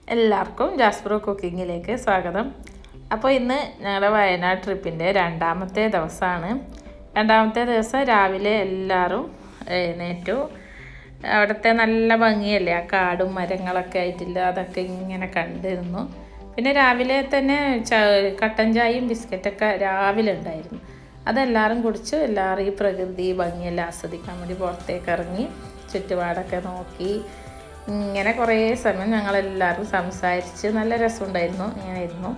എല്ലാവർക്കും ജാസ്പ്രോ കുക്കിങ്ങിലേക്ക് സ്വാഗതം അപ്പോൾ ഇന്ന് ഞങ്ങളുടെ വയനാട് ട്രിപ്പിൻ്റെ രണ്ടാമത്തെ ദിവസമാണ് രണ്ടാമത്തെ ദിവസം രാവിലെ എല്ലാവരും എഴുന്നേറ്റു അവിടുത്തെ നല്ല ഭംഗിയല്ലേ ആ കാടും മരങ്ങളൊക്കെ ആയിട്ടില്ല അതൊക്കെ ഇങ്ങനെ കണ്ടിരുന്നു പിന്നെ രാവിലെ തന്നെ ച കട്ടൻ ചായയും ബിസ്ക്കറ്റൊക്കെ രാവിലെ ഉണ്ടായിരുന്നു അതെല്ലാവരും കുടിച്ച് എല്ലാവരും ഈ പ്രകൃതി ഭംഗിയെല്ലാം ആസ്വദിക്കാൻ വേണ്ടി പുറത്തേക്ക് ഇറങ്ങി ചുറ്റുപാടൊക്കെ നോക്കി ഇങ്ങനെ കുറേ സമയം ഞങ്ങളെല്ലാവരും സംസാരിച്ച് നല്ല രസമുണ്ടായിരുന്നു ഇങ്ങനെ ഇരുന്നു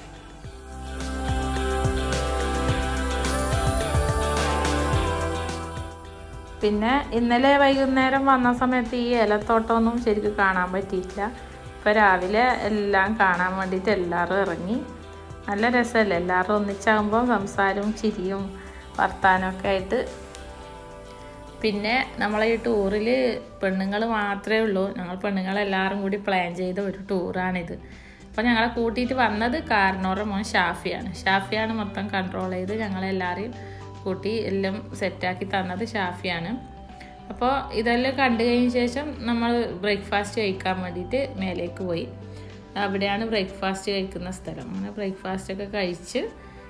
പിന്നെ ഇന്നലെ വൈകുന്നേരം വന്ന സമയത്ത് ഈ ഏലത്തോട്ടമൊന്നും ശരിക്കും കാണാൻ പറ്റിയില്ല ഇപ്പോൾ രാവിലെ എല്ലാം കാണാൻ വേണ്ടിയിട്ട് എല്ലാവരും ഇറങ്ങി നല്ല രസമല്ലേ എല്ലാവരും ഒന്നിച്ചാകുമ്പോൾ സംസാരവും ചിരിയും വർത്താനമൊക്കെ ആയിട്ട് പിന്നെ നമ്മളെ ഈ ടൂറിൽ പെണ്ണുങ്ങൾ മാത്രമേ ഉള്ളൂ ഞങ്ങൾ പെണ്ണുങ്ങളെല്ലാവരും കൂടി പ്ലാൻ ചെയ്ത ഒരു ടൂറാണിത് അപ്പോൾ ഞങ്ങളെ കൂട്ടിയിട്ട് വന്നത് കാരണോറ മോൻ ഷാഫിയാണ് ഷാഫിയാണ് മൊത്തം കൺട്രോൾ ചെയ്ത് ഞങ്ങളെല്ലാവരെയും കൂട്ടി എല്ലാം സെറ്റാക്കി തന്നത് ഷാഫിയാണ് അപ്പോൾ ഇതെല്ലാം കണ്ടു കഴിഞ്ഞ ശേഷം നമ്മൾ ബ്രേക്ക്ഫാസ്റ്റ് കഴിക്കാൻ വേണ്ടിയിട്ട് മേലേക്ക് പോയി അവിടെയാണ് ബ്രേക്ക്ഫാസ്റ്റ് കഴിക്കുന്ന സ്ഥലം അങ്ങനെ ബ്രേക്ക്ഫാസ്റ്റ് ഒക്കെ കഴിച്ച്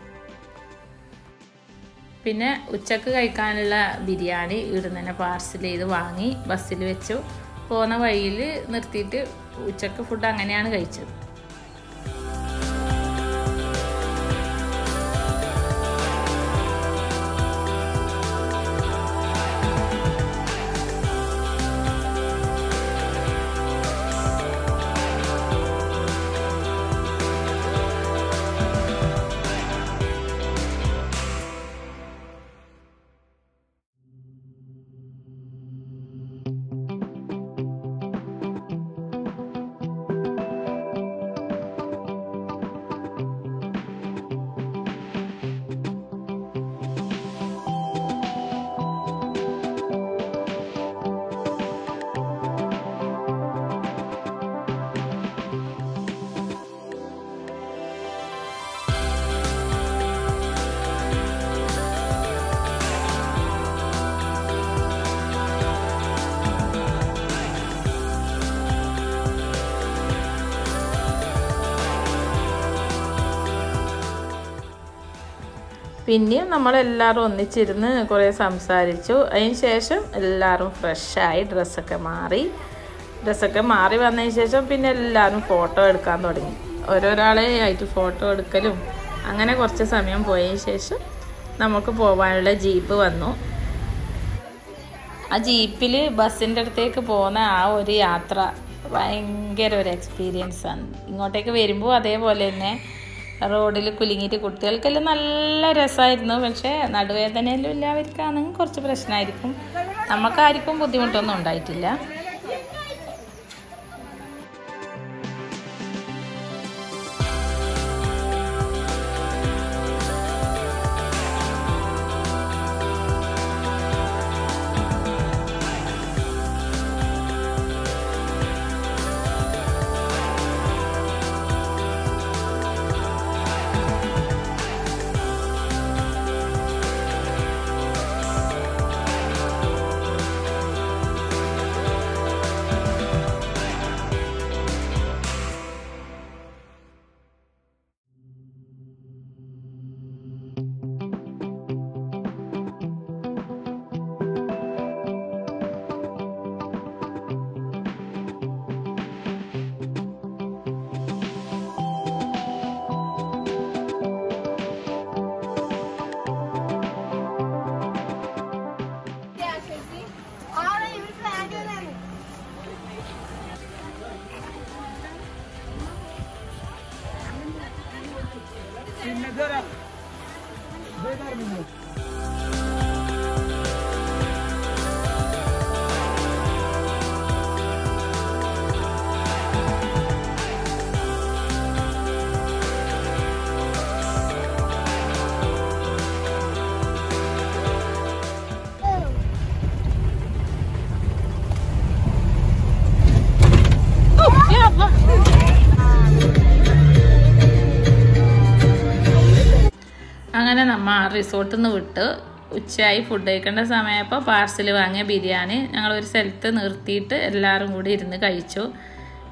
പിന്നെ ഉച്ചക്ക് കഴിക്കാനുള്ള ബിരിയാണി ഇവിടുന്ന് തന്നെ പാർസൽ ചെയ്ത് വാങ്ങി ബസ്സിൽ വെച്ചു പോകുന്ന വഴിയിൽ നിർത്തിയിട്ട് ഉച്ചക്ക് ഫുഡ് അങ്ങനെയാണ് കഴിച്ചത് പിന്നെയും നമ്മളെല്ലാവരും ഒന്നിച്ചിരുന്ന് കുറേ സംസാരിച്ചു അതിന് ശേഷം എല്ലാവരും ഫ്രഷായി ഡ്രസ്സൊക്കെ മാറി ഡ്രസ്സൊക്കെ മാറി വന്നതിന് ശേഷം പിന്നെ എല്ലാവരും ഫോട്ടോ എടുക്കാൻ തുടങ്ങി ഓരോരാളെ ആയിട്ട് ഫോട്ടോ എടുക്കലും അങ്ങനെ കുറച്ച് സമയം പോയതിന് ശേഷം നമുക്ക് പോകാനുള്ള ജീപ്പ് വന്നു ആ ജീപ്പിൽ ബസ്സിൻ്റെ അടുത്തേക്ക് പോകുന്ന ആ ഒരു യാത്ര ഭയങ്കര ഒരു എക്സ്പീരിയൻസ് ആണ് ഇങ്ങോട്ടേക്ക് വരുമ്പോൾ അതേപോലെ തന്നെ റോഡിൽ കുലുങ്ങിയിട്ട് കുട്ടികൾക്കെല്ലാം നല്ല രസമായിരുന്നു പക്ഷേ നടുവേദനയെല്ലാം ഇല്ലാവർക്കാണെങ്കിൽ കുറച്ച് പ്രശ്നമായിരിക്കും നമുക്കാർക്കും ബുദ്ധിമുട്ടൊന്നും ഉണ്ടായിട്ടില്ല അങ്ങനെ നമ്മ ആ റിസോർട്ടിൽ നിന്ന് വിട്ട് ഉച്ചയായി ഫുഡ് കഴിക്കേണ്ട സമയപ്പോൾ പാർസൽ വാങ്ങിയ ബിരിയാണി ഞങ്ങൾ ഒരു സ്ഥലത്ത് നിർത്തിയിട്ട് എല്ലാവരും കൂടി ഇരുന്ന് കഴിച്ചു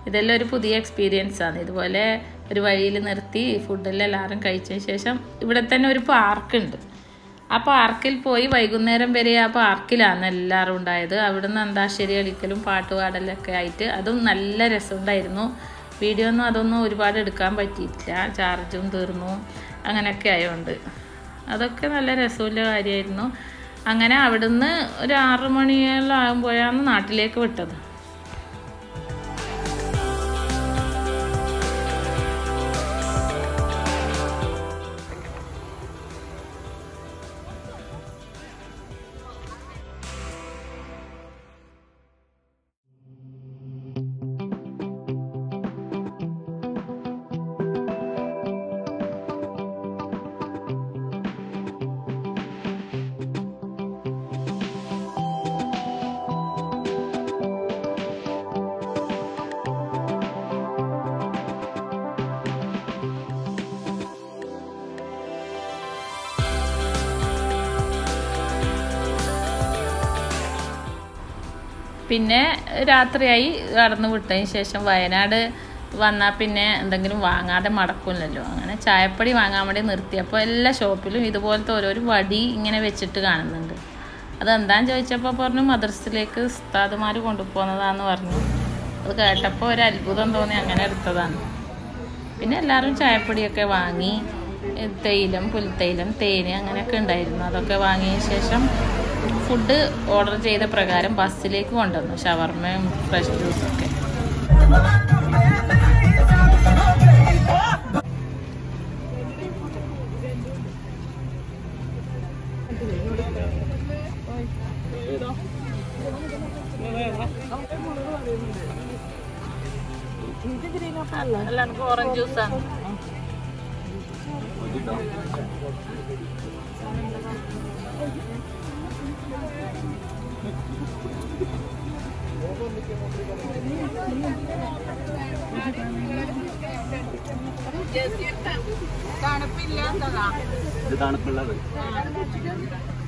ഇതെല്ലാം ഒരു പുതിയ എക്സ്പീരിയൻസ് ആണ് ഇതുപോലെ ഒരു വഴിയിൽ നിർത്തി ഫുഡെല്ലാം എല്ലാവരും കഴിച്ചതിന് ശേഷം ഇവിടെ തന്നെ ഒരു പാർക്കുണ്ട് ആ പാർക്കിൽ പോയി വൈകുന്നേരം വരെ ആ പാർക്കിലാണ് എല്ലാവരും ഉണ്ടായത് അവിടുന്ന് അന്താശ്ശേരി കളിക്കലും പാട്ടുപാടലൊക്കെ ആയിട്ട് അതും നല്ല രസമുണ്ടായിരുന്നു വീഡിയോ ഒന്നും അതൊന്നും ഒരുപാട് എടുക്കാൻ പറ്റിയിട്ടില്ല ചാർജും തീർന്നു അങ്ങനെയൊക്കെ ആയതുകൊണ്ട് അതൊക്കെ നല്ല രസമുള്ള കാര്യമായിരുന്നു അങ്ങനെ അവിടുന്ന് ഒരു ആറ് മണിയെല്ലാം ആകുമ്പോഴാണ് നാട്ടിലേക്ക് വിട്ടത് പിന്നെ രാത്രിയായി കടന്നു വിട്ടതിന് ശേഷം വയനാട് വന്നാൽ പിന്നെ എന്തെങ്കിലും വാങ്ങാതെ മടക്കില്ലല്ലോ അങ്ങനെ ചായപ്പൊടി വാങ്ങാൻ വേണ്ടി നിർത്തിയപ്പോൾ എല്ലാ ഷോപ്പിലും ഇതുപോലത്തെ ഓരോരോ വടി ഇങ്ങനെ വെച്ചിട്ട് കാണുന്നുണ്ട് അതെന്താന്ന് ചോദിച്ചപ്പോൾ പറഞ്ഞു മദ്രസയിലേക്ക് ഉസ്താദുമാർ കൊണ്ടുപോകുന്നതാന്ന് പറഞ്ഞു അത് കേട്ടപ്പോൾ ഒരു അത്ഭുതം തോന്നി അങ്ങനെ എടുത്തതാണ് പിന്നെ എല്ലാവരും ചായപ്പൊടിയൊക്കെ വാങ്ങി ഏ, തേയിലം പുൽത്തൈലം തേന് അങ്ങനെയൊക്കെ ഉണ്ടായിരുന്നു അതൊക്കെ വാങ്ങിയ ശേഷം ഫുഡ് ഓർഡർ ചെയ്ത പ്രകാരം ബസ്സിലേക്ക് കൊണ്ടുവന്നു ഷവർമയും ഫ്രഷ് ജ്യൂസൊക്കെ എല്ലാവർക്കും ഓറഞ്ച് ജ്യൂസാണ് ഇത് തണുപ്പുള്ളത്